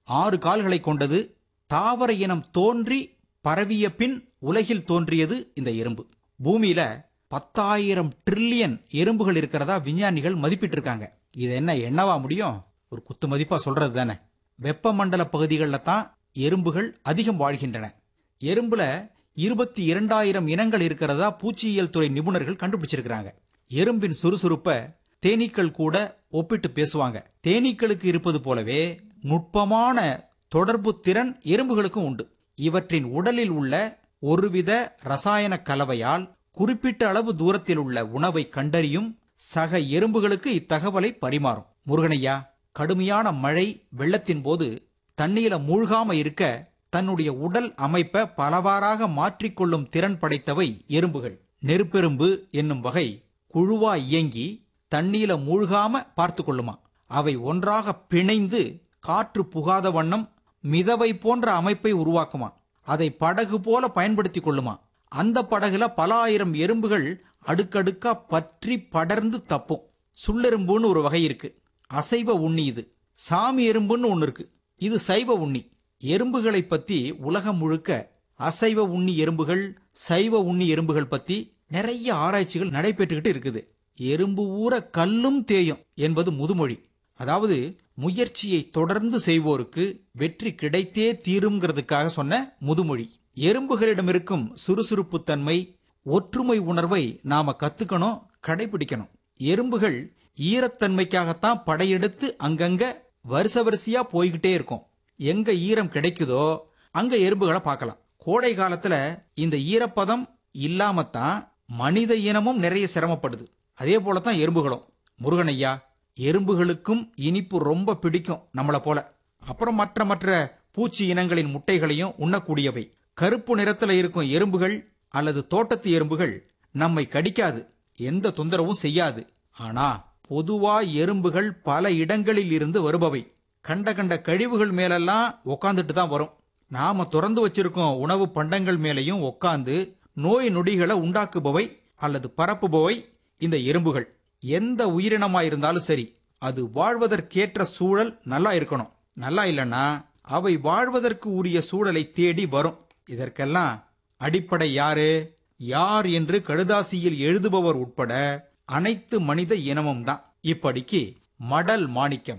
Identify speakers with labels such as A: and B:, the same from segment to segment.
A: ஆறு கால்களை கொண்டது தாவர இனம் தோன்றி பரவிய பின் உலகில் தோன்றியது இந்த எறும்பு பூமியில பத்தாயிரம் ட்ரில்லியன் எறும்புகள் இருக்கிறதா விஞ்ஞானிகள் மதிப்பிட்டு இருக்காங்க இது என்ன என்னவா முடியும் ஒரு குத்து மதிப்பா சொல்றது தானே வெப்பமண்டல பகுதிகளில் தான் எறும்புகள் அதிகம் வாழ்கின்றன எறும்புல இருபத்தி இரண்டாயிரம் இனங்கள் இருக்கிறதா பூச்சியியல் துறை நிபுணர்கள் கண்டுபிடிச்சிருக்கிறாங்க எறும்பின் சுறுசுறுப்ப தேனீக்கள் கூட ஒப்பிட்டு பேசுவாங்க தேனீக்களுக்கு இருப்பது போலவே நுட்பமான தொடர்பு திறன் எறும்புகளுக்கும் உண்டு இவற்றின் உடலில் உள்ள ஒருவித ரசாயன கலவையால் குறிப்பிட்ட அளவு தூரத்தில் உள்ள உணவை கண்டறியும் சக எறும்புகளுக்கு இத்தகவலை பரிமாறும் முருகனையா கடுமையான மழை வெள்ளத்தின் போது தண்ணீர மூழ்காம இருக்க தன்னுடைய உடல் அமைப்பை பலவாறாக மாற்றிக்கொள்ளும் திறன் படைத்தவை எறும்புகள் நெருப்பெரும்பு என்னும் வகை குழுவா இயங்கி தண்ணீர மூழ்காம பார்த்து கொள்ளுமா அவை ஒன்றாக பிணைந்து காற்று புகாத வண்ணம் மிதவை போன்ற அமைப்பை உருவாக்குமா அதை படகு போல பயன்படுத்திக் கொள்ளுமா அந்த படகுல பல ஆயிரம் எறும்புகள் அடுக்கடுக்கா பற்றி படர்ந்து தப்பும் சுள்ளெரும்புன்னு ஒரு வகை இருக்கு அசைவ உண்ணி இது சாமி எறும்புன்னு ஒன்னு இருக்கு இது சைவ உண்ணி எறும்புகளை பத்தி உலகம் முழுக்க அசைவ உண்ணி எறும்புகள் சைவ உண்ணி எறும்புகள் பத்தி நிறைய ஆராய்ச்சிகள் நடைபெற்றுக்கிட்டு இருக்குது எறும்பு ஊற கல்லும் தேயும் என்பது முதுமொழி அதாவது முயற்சியை தொடர்ந்து செய்வோருக்கு வெற்றி கிடைத்தே தீருங்கிறதுக்காக சொன்ன முதுமொழி எறும்புகளிடம் இருக்கும் சுறுசுறுப்பு தன்மை ஒற்றுமை உணர்வை நாம கத்துக்கணும் கடைபிடிக்கணும் எறும்புகள் ஈரத்தன்மைக்காகத்தான் படையெடுத்து அங்கங்க வரிசை வரிசையா போய்கிட்டே இருக்கும் எங்க ஈரம் கிடைக்குதோ அங்க எறும்புகளை பார்க்கலாம் கோடை காலத்துல இந்த ஈரப்பதம் இல்லாமத்தான் மனித இனமும் நிறைய சிரமப்படுது அதே போலதான் எறும்புகளும் முருகனையா எறும்புகளுக்கும் இனிப்பு ரொம்ப பிடிக்கும் நம்மள போல அப்புறம் மற்ற மற்ற பூச்சி இனங்களின் முட்டைகளையும் உண்ணக்கூடியவை கருப்பு நிறத்துல இருக்கும் எறும்புகள் அல்லது தோட்டத்து எறும்புகள் நம்மை கடிக்காது எந்த தொந்தரவும் செய்யாது ஆனா பொதுவா எறும்புகள் பல இடங்களில் இருந்து வருபவை கண்ட கண்ட கழிவுகள் மேலெல்லாம் உக்காந்துட்டு தான் வரும் நாம திறந்து வச்சிருக்கோம் உணவு பண்டங்கள் மேலேயும் உக்காந்து நோய் நொடிகளை உண்டாக்குபவை அல்லது பரப்புபவை இந்த எறும்புகள் எந்த உயிரினமா இருந்தாலும் சரி அது வாழ்வதற்கேற்ற சூழல் நல்லா இருக்கணும் நல்லா இல்லைன்னா அவை வாழ்வதற்கு உரிய சூழலை தேடி வரும் இதற்கெல்லாம் அடிப்படை யாரு யார் என்று கடுதாசியில் எழுதுபவர் உட்பட அனைத்து மனித இனமும் தான் இப்படிக்கு மடல் மாணிக்கம்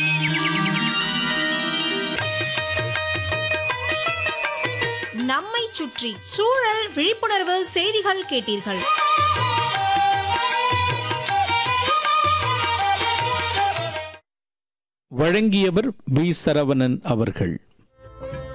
B: நம்மை சுற்றி சூழல் விழிப்புணர்வு செய்திகள் கேட்டீர்கள்
C: வழங்கியவர் வி சரவணன் அவர்கள்